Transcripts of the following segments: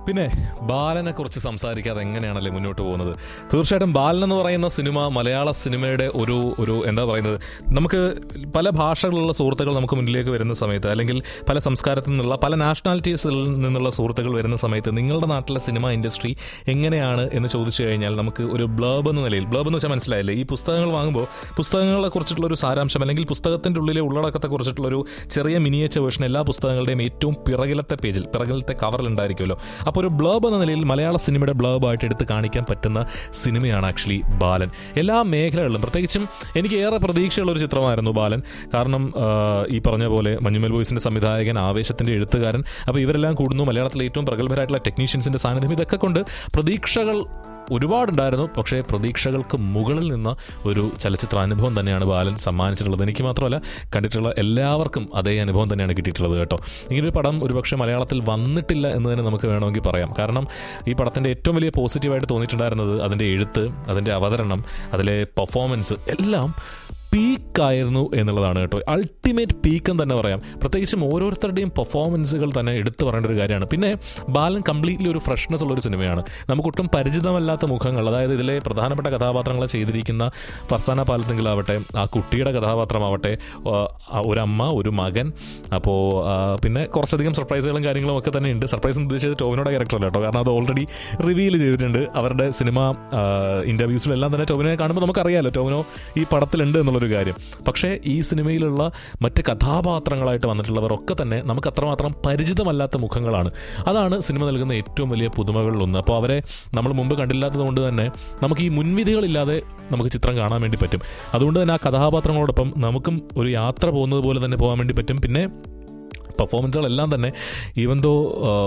പിന്നെ ബാലനെ കുറിച്ച് സംസാരിക്കാതെ എങ്ങനെയാണല്ലേ മുന്നോട്ട് പോകുന്നത് തീർച്ചയായിട്ടും ബാലൻ എന്ന് പറയുന്ന സിനിമ മലയാള സിനിമയുടെ ഒരു ഒരു എന്താ പറയുന്നത് നമുക്ക് പല ഭാഷകളിലുള്ള സുഹൃത്തുക്കൾ നമുക്ക് മുന്നിലേക്ക് വരുന്ന സമയത്ത് അല്ലെങ്കിൽ പല സംസ്കാരത്തിൽ നിന്നുള്ള പല നാഷണാലിറ്റീസിൽ നിന്നുള്ള സുഹൃത്തുക്കൾ വരുന്ന സമയത്ത് നിങ്ങളുടെ നാട്ടിലെ സിനിമ ഇൻഡസ്ട്രി എങ്ങനെയാണ് എന്ന് ചോദിച്ചു കഴിഞ്ഞാൽ നമുക്ക് ഒരു ബ്ലബ് എന്ന നിലയിൽ ബ്ലബ് എന്ന് വെച്ചാൽ മനസ്സിലായില്ലേ ഈ പുസ്തകങ്ങൾ വാങ്ങുമ്പോൾ പുസ്തകങ്ങളെ കുറിച്ചിട്ടുള്ള ഒരു സാരാംശം അല്ലെങ്കിൽ പുസ്തകത്തിൻ്റെ ഉള്ളിലെ ഉള്ളടക്കത്തെ കുറിച്ചിട്ടുള്ള ഒരു ചെറിയ മിനിയേച്ചർ വേർഷൻ എല്ലാ പുസ്തകങ്ങളുടെയും ഏറ്റവും പിറകിലത്തെ പേജിൽ പിറകിലത്തെ കവറിൽ ഉണ്ടായിരിക്കുമല്ലോ അപ്പോൾ ഒരു ബ്ലബ് എന്ന നിലയിൽ മലയാള സിനിമയുടെ ബ്ലബ് ആയിട്ട് എടുത്ത് കാണിക്കാൻ പറ്റുന്ന സിനിമയാണ് ആക്ച്വലി ബാലൻ എല്ലാ മേഖലകളിലും പ്രത്യേകിച്ചും എനിക്ക് ഏറെ പ്രതീക്ഷയുള്ള ഒരു ചിത്രമായിരുന്നു ബാലൻ കാരണം ആ, ഈ പറഞ്ഞ പോലെ മഞ്ഞുമൽ ബോയ്സിന്റെ സംവിധായകൻ ആവേശത്തിന്റെ എഴുത്തുകാരൻ അപ്പോൾ ഇവരെല്ലാം കൂടുന്നു മലയാളത്തിലെ ഏറ്റവും പ്രഗത്ഭരായിട്ടുള്ള ടെക്നീഷ്യൻസിന്റെ സാന്നിധ്യം ഇതൊക്കെ കൊണ്ട് പ്രതീക്ഷകൾ ഒരുപാടുണ്ടായിരുന്നു പക്ഷേ പ്രതീക്ഷകൾക്ക് മുകളിൽ നിന്ന് ഒരു ചലച്ചിത്ര അനുഭവം തന്നെയാണ് ബാലൻ സമ്മാനിച്ചിട്ടുള്ളത് എനിക്ക് മാത്രമല്ല കണ്ടിട്ടുള്ള എല്ലാവർക്കും അതേ അനുഭവം തന്നെയാണ് കിട്ടിയിട്ടുള്ളത് കേട്ടോ ഇങ്ങനൊരു പടം ഒരുപക്ഷെ മലയാളത്തിൽ വന്നിട്ടില്ല എന്ന് തന്നെ നമുക്ക് വേണമെങ്കിൽ പറയാം കാരണം ഈ പടത്തിൻ്റെ ഏറ്റവും വലിയ പോസിറ്റീവായിട്ട് തോന്നിയിട്ടുണ്ടായിരുന്നത് അതിൻ്റെ എഴുത്ത് അതിൻ്റെ അവതരണം അതിലെ പെർഫോമൻസ് എല്ലാം പീക്കായിരുന്നു എന്നുള്ളതാണ് കേട്ടോ അൾട്ടിമേറ്റ് പീക്ക് എന്ന് തന്നെ പറയാം പ്രത്യേകിച്ചും ഓരോരുത്തരുടെയും പെർഫോമൻസുകൾ തന്നെ എടുത്തു പറയേണ്ട ഒരു കാര്യമാണ് പിന്നെ ബാലൻ കംപ്ലീറ്റ്ലി ഒരു ഫ്രഷ്നെസ് ഉള്ള ഒരു സിനിമയാണ് നമുക്കൊട്ടും പരിചിതമല്ലാത്ത മുഖങ്ങൾ അതായത് ഇതിലെ പ്രധാനപ്പെട്ട കഥാപാത്രങ്ങളെ ചെയ്തിരിക്കുന്ന ഫർസാന പാലത്തെങ്കിലാവട്ടെ ആ കുട്ടിയുടെ കഥാപാത്രമാവട്ടെ ആ, ഒരു അമ്മ ഒരു മകൻ അപ്പോൾ പിന്നെ കുറച്ചധികം സർപ്രൈസുകളും കാര്യങ്ങളും ഒക്കെ തന്നെ ഉണ്ട് സർപ്രൈസ് ഉദ്ദേശിച്ചത് ടോവിനോടെ ക്യാരക്ടറല്ല കേട്ടോ കാരണം അത് ഓൾറെഡി റിവീൽ ചെയ്തിട്ടുണ്ട് അവരുടെ സിനിമ ഇൻ്റർവ്യൂസിലെല്ലാം തന്നെ ടോവിനെ കാണുമ്പോൾ നമുക്കറിയാലോ ടോവിനോ ഈ പടത്തിലുണ്ട് എന്നുള്ളൊരു കാര്യം പക്ഷേ ഈ സിനിമയിലുള്ള മറ്റ് കഥാപാത്രങ്ങളായിട്ട് വന്നിട്ടുള്ളവരൊക്കെ തന്നെ നമുക്ക് അത്രമാത്രം പരിചിതമല്ലാത്ത മുഖങ്ങളാണ് അതാണ് സിനിമ നൽകുന്ന ഏറ്റവും വലിയ പുതുമകളിലൊന്ന് അപ്പോൾ അവരെ നമ്മൾ മുമ്പ് കണ്ടില്ലാത്തത് കൊണ്ട് തന്നെ നമുക്ക് ഈ മുൻവിധികളില്ലാതെ നമുക്ക് ചിത്രം കാണാൻ വേണ്ടി പറ്റും അതുകൊണ്ട് തന്നെ ആ കഥാപാത്രങ്ങളോടൊപ്പം നമുക്കും ഒരു യാത്ര പോകുന്നത് പോലെ തന്നെ പോകാൻ വേണ്ടി പറ്റും പിന്നെ പെർഫോമൻസുകളെല്ലാം തന്നെ ഈവൻ ദോ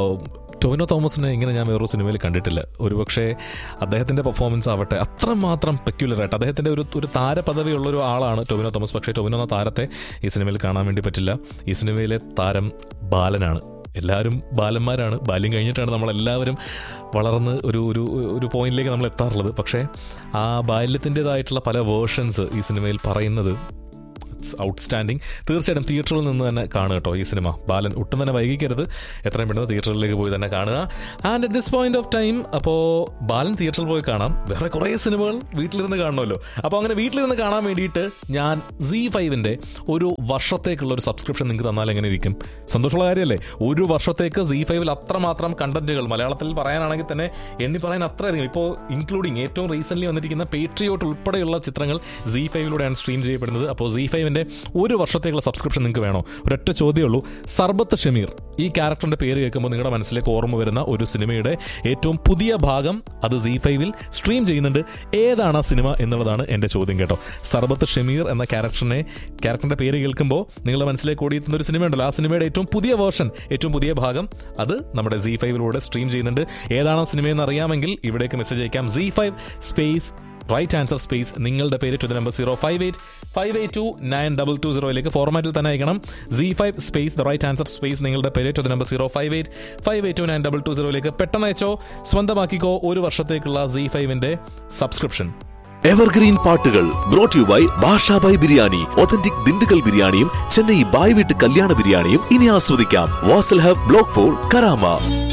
ടൊവിനോ തോമസിനെ ഇങ്ങനെ ഞാൻ വേറൊരു സിനിമയിൽ കണ്ടിട്ടില്ല ഒരുപക്ഷെ അദ്ദേഹത്തിൻ്റെ പെർഫോമൻസ് ആവട്ടെ അത്രമാത്രം പെക്യുലറായിട്ട് അദ്ദേഹത്തിൻ്റെ ഒരു ഒരു താരപദവിയുള്ള ഒരു ആളാണ് ടൊവിനോ തോമസ് പക്ഷേ ടൊവിനോ എന്ന താരത്തെ ഈ സിനിമയിൽ കാണാൻ വേണ്ടി പറ്റില്ല ഈ സിനിമയിലെ താരം ബാലനാണ് എല്ലാവരും ബാലന്മാരാണ് ബാല്യം കഴിഞ്ഞിട്ടാണ് നമ്മളെല്ലാവരും വളർന്ന് ഒരു ഒരു ഒരു പോയിന്റിലേക്ക് നമ്മൾ എത്താറുള്ളത് പക്ഷേ ആ ബാല്യത്തിൻ്റെതായിട്ടുള്ള പല വേർഷൻസ് ഈ സിനിമയിൽ പറയുന്നത് ഔട്ട്സ്റ്റാൻഡിങ് തീർച്ചയായിട്ടും തിയേറ്ററിൽ നിന്ന് തന്നെ കാണുക കേട്ടോ ഈ സിനിമ ബാലൻ ഒട്ടും തന്നെ വൈകിക്കരുത് എത്രയും പെട്ടെന്ന് തിയേറ്ററിലേക്ക് പോയി തന്നെ കാണുക and at this point of time അപ്പോൾ ബാലൻ തിയേറ്ററിൽ പോയി കാണാം വേറെ കുറേ സിനിമകൾ വീട്ടിലിരുന്ന് കാണണമല്ലോ അപ്പോൾ അങ്ങനെ വീട്ടിലിരുന്ന് കാണാൻ വേണ്ടിയിട്ട് ഞാൻ സി ഫൈവിൻ്റെ ഒരു വർഷത്തേക്കുള്ള ഒരു സബ്സ്ക്രിപ്ഷൻ നിങ്ങൾക്ക് തന്നാൽ എങ്ങനെ ഇരിക്കും സന്തോഷമുള്ള കാര്യമല്ലേ ഒരു വർഷത്തേക്ക് സി ഫൈവിൽ അത്രമാത്രം കണ്ടന്റുകൾ മലയാളത്തിൽ പറയാനാണെങ്കിൽ തന്നെ എണ്ണി പറയാൻ അത്രയധികം ഇപ്പോൾ ഇൻക്ലൂഡിങ് ഏറ്റവും റീസെന്റ് വന്നിരിക്കുന്ന പേട്രിയോട്ട് ഉൾപ്പെടെയുള്ള ചിത്രങ്ങൾ സി ഫൈവിലൂടെയാണ് സ്ട്രീം ചെയ്യപ്പെടുന്നത് അപ്പോൾ സി ഫൈവിൻ്റെ ഒരു വർഷത്തേക്കുള്ള സബ്സ്ക്രിപ്ഷൻ നിങ്ങൾക്ക് വേണോ ഒരൊറ്റ ചോദ്യമേ ഉള്ളൂ സർബത്ത് ഷമീർ ഈ ക്യാരക്ടറിന്റെ പേര് കേൾക്കുമ്പോൾ നിങ്ങളുടെ മനസ്സിലേക്ക് ഓർമ്മ വരുന്ന ഒരു സിനിമയുടെ ഏറ്റവും പുതിയ ഭാഗം അത് സി ഫൈവിൽ സ്ട്രീം ചെയ്യുന്നുണ്ട് ഏതാണ് ആ സിനിമ എന്നുള്ളതാണ് എൻ്റെ ചോദ്യം കേട്ടോ സർബത്ത് ഷമീർ എന്ന ക്യാരക്ടറിനെ ക്യാരക്ടറിന്റെ പേര് കേൾക്കുമ്പോൾ നിങ്ങളുടെ മനസ്സിലേക്ക് ഓടിയെത്തുന്ന ഒരു സിനിമ ഉണ്ടല്ലോ ആ സിനിമയുടെ ഏറ്റവും പുതിയ വേർഷൻ ഏറ്റവും പുതിയ ഭാഗം അത് നമ്മുടെ സി ഫൈവിലൂടെ സ്ട്രീം ചെയ്യുന്നുണ്ട് ഏതാണ് ആ സിനിമയെന്ന് അറിയാമെങ്കിൽ ഇവിടേക്ക് മെസ്സേജ് അയക്കാം C five space right answer space നിങ്ങളുടെ പേര് to the number zero five eight five eight two nine double two സീറോയിലേക്ക് ഫോർമാറ്റിൽ തന്നെ അയക്കണം C five space the right answer space നിങ്ങളുടെ പേര് to the number zero five eight five eight two nine double two സീറോയിലേക്ക് പെട്ടെന്ന് അയച്ചോ സ്വന്തമാക്കിക്കോ ഒരു വർഷത്തേക്കുള്ള സി ഫൈവിന്റെ സബ്സ്ക്രിപ്ഷൻ എവർഗ്രീൻ പാട്ടുകൾ brought you by Basha Bhai biryani authentic Dindigul ബിരിയാണിയും ചെന്നൈ ബായ് വീട്ട് കല്യാണ ബിരിയാണിയും ഇനി ആസ്വദിക്കാം Vaasal hub block four Karama